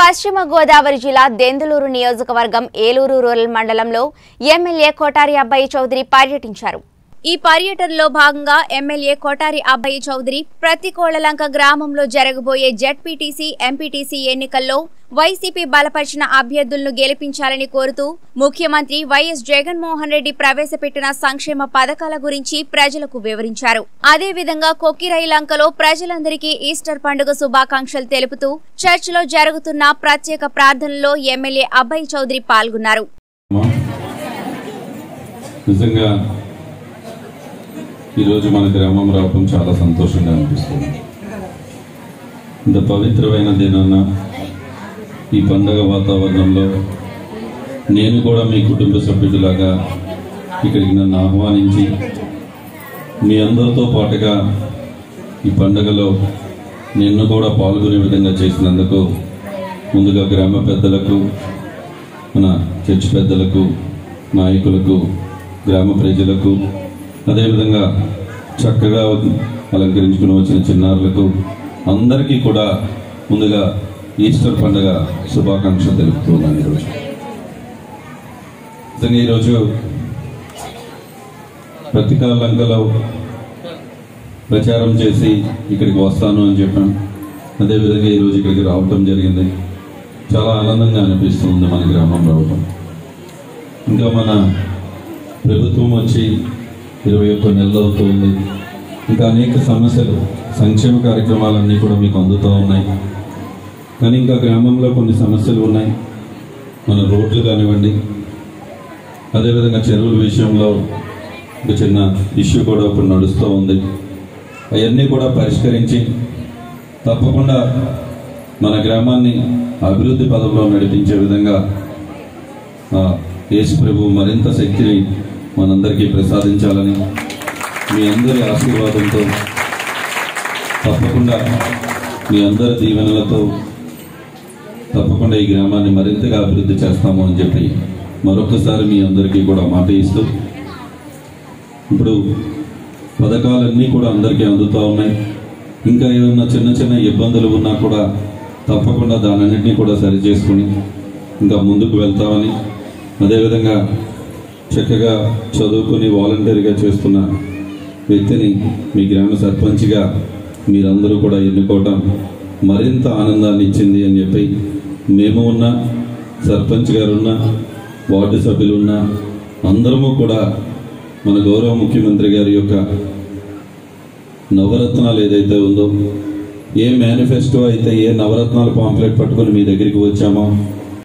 పశ్చిమ గోదావరి జిల్లా దెందులూరు నియోజకవర్గం ఏలూరు రూరల్ మండలంలో ఎమ్మెల్యే కోటారి అబ్బాయి చౌదరి పర్యటించారు ఈ పర్యటనలో భాగంగా ఎమ్మెల్యే కోటారి అబ్బాయి చౌదరి ప్రతికోళ్లలంక గ్రామంలో జరగబోయే జడ్పీటీసీ ఎంపీటీసీ ఎన్నికల్లో వైసీపీ బలపరిచిన అభ్యర్థులను గెలిపించాలని కోరుతూ ముఖ్యమంత్రి వైఎస్ జగన్మోహన్ రెడ్డి ప్రవేశపెట్టిన సంక్షేమ పథకాల గురించి ప్రజలకు వివరించారు అదేవిధంగా కొక్కిరైలంకలో ప్రజలందరికీ ఈస్టర్ పండుగ శుభాకాంక్షలు తెలుపుతూ చర్చిలో జరుగుతున్న ప్రత్యేక ప్రార్థనలో ఎమ్మెల్యే అబ్బాయి చౌదరి పాల్గొన్నారు అమ్మా, నిజంగా ఈరోజు మన గ్రామం రావడం చాలా సంతోషంగా అనిపిస్తుంది ఇంత పవిత్రమైన దినాన ఈ పండగ వాతావరణంలో నేను కూడా మీ కుటుంబ సభ్యుడిలాగా ఇక్కడికి నన్ను ఆహ్వానించి మీ అందరితో పాటుగా ఈ పండగలో నిన్ను కూడా పాల్గొనే విధంగా చేసినందుకు ముందుగా గ్రామ పెద్దలకు మన చర్చ్ పెద్దలకు నాయకులకు గ్రామ ప్రజలకు అదేవిధంగా చక్కగా అలంకరించుకుని వచ్చిన చిన్నారులకు అందరికీ కూడా ముందుగా ఈస్టర్ పండుగ శుభాకాంక్షలు తెలుపుతున్నాను ఈరోజు నిజంగా ఈరోజు ప్రతికాలంకలో ప్రచారం చేసి ఇక్కడికి వస్తాను అని చెప్పాను అదేవిధంగా ఈరోజు ఇక్కడికి రావటం జరిగింది చాలా ఆనందంగా అనిపిస్తుంది మన గ్రామం రావటం ఇంకా మన ప్రభుత్వం వచ్చి ఇరవై ఒక్క నెలలు అవుతుంది ఇంకా అనేక సమస్యలు సంక్షేమ కార్యక్రమాలన్నీ కూడా మీకు అందుతూ ఉన్నాయి కానీ ఇంకా గ్రామంలో కొన్ని సమస్యలు ఉన్నాయి మన రోడ్లు కానివ్వండి అదేవిధంగా చెరువుల విషయంలో ఒక చిన్న ఇష్యూ కూడా ఇప్పుడు నడుస్తూ ఉంది అవన్నీ కూడా పరిష్కరించి తప్పకుండా మన గ్రామాన్ని అభివృద్ధి పదంలో నడిపించే విధంగా ఆ, యేసు ప్రభు మరింత శక్తిని మనందరికీ ప్రసాదించాలని మీ అందరి ఆశీర్వాదంతో తప్పకుండా మీ అందరి దీవెనలతో తప్పకుండా ఈ గ్రామాన్ని మరింతగా అభివృద్ధి చేస్తాము అని చెప్పి మరొకసారి మీ అందరికీ కూడా మాట ఇస్తూ ఇప్పుడు పథకాలన్నీ కూడా అందరికీ అందుతూ ఉన్నాయి ఇంకా ఏమన్నా చిన్న చిన్న ఇబ్బందులు ఉన్నా కూడా తప్పకుండా దానన్నింటినీ కూడా సరి చేసుకుని ఇంకా ముందుకు వెళ్తామని అదేవిధంగా చక్కగా చదువుకుని వాలంటీర్గా చేస్తున్న వ్యక్తిని మీ గ్రామ సర్పంచ్గా మీరందరూ కూడా ఎన్నుకోవటం మరింత ఆనందాన్ని ఇచ్చింది అని చెప్పి మేము ఉన్న సర్పంచ్ గారు ఉన్న వార్డు సభ్యులు ఉన్న అందరము కూడా మన గౌరవ ముఖ్యమంత్రి గారి యొక్క నవరత్నాలు ఏదైతే ఉందో ఏ మేనిఫెస్టో అయితే ఏ నవరత్నాలు పాంప్లెట్ పట్టుకొని మీ దగ్గరికి వచ్చామో